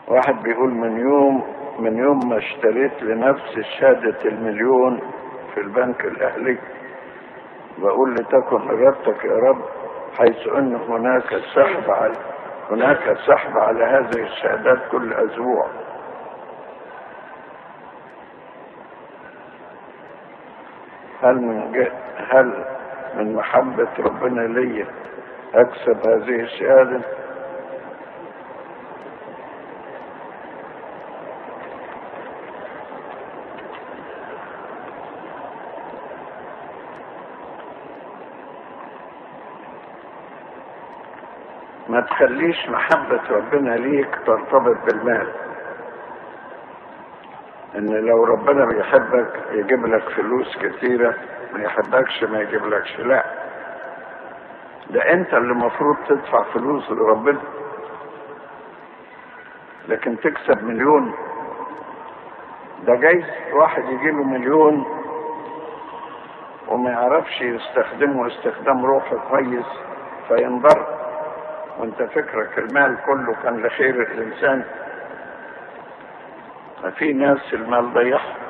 واحد بيقول من يوم من يوم ما اشتريت لنفسي شهادة المليون في البنك الأهلي بقول لتكن إرادتك يا رب حيث أن هناك سحب على هناك سحب على هذه الشهادات كل أسبوع هل من ج... هل من محبة ربنا لي أكسب هذه الشهادة؟ ما تخليش محبة ربنا ليك ترتبط بالمال ان لو ربنا بيحبك يجيب لك فلوس كتيرة ما يحبكش ما يجيب لكش لا ده انت اللي المفروض تدفع فلوس لربنا لكن تكسب مليون ده جايز واحد يجيله مليون وما يعرفش يستخدمه استخدام روحي كويس فينضر وانت فكرك المال كله كان لخير الانسان ففي ناس المال ضيعهم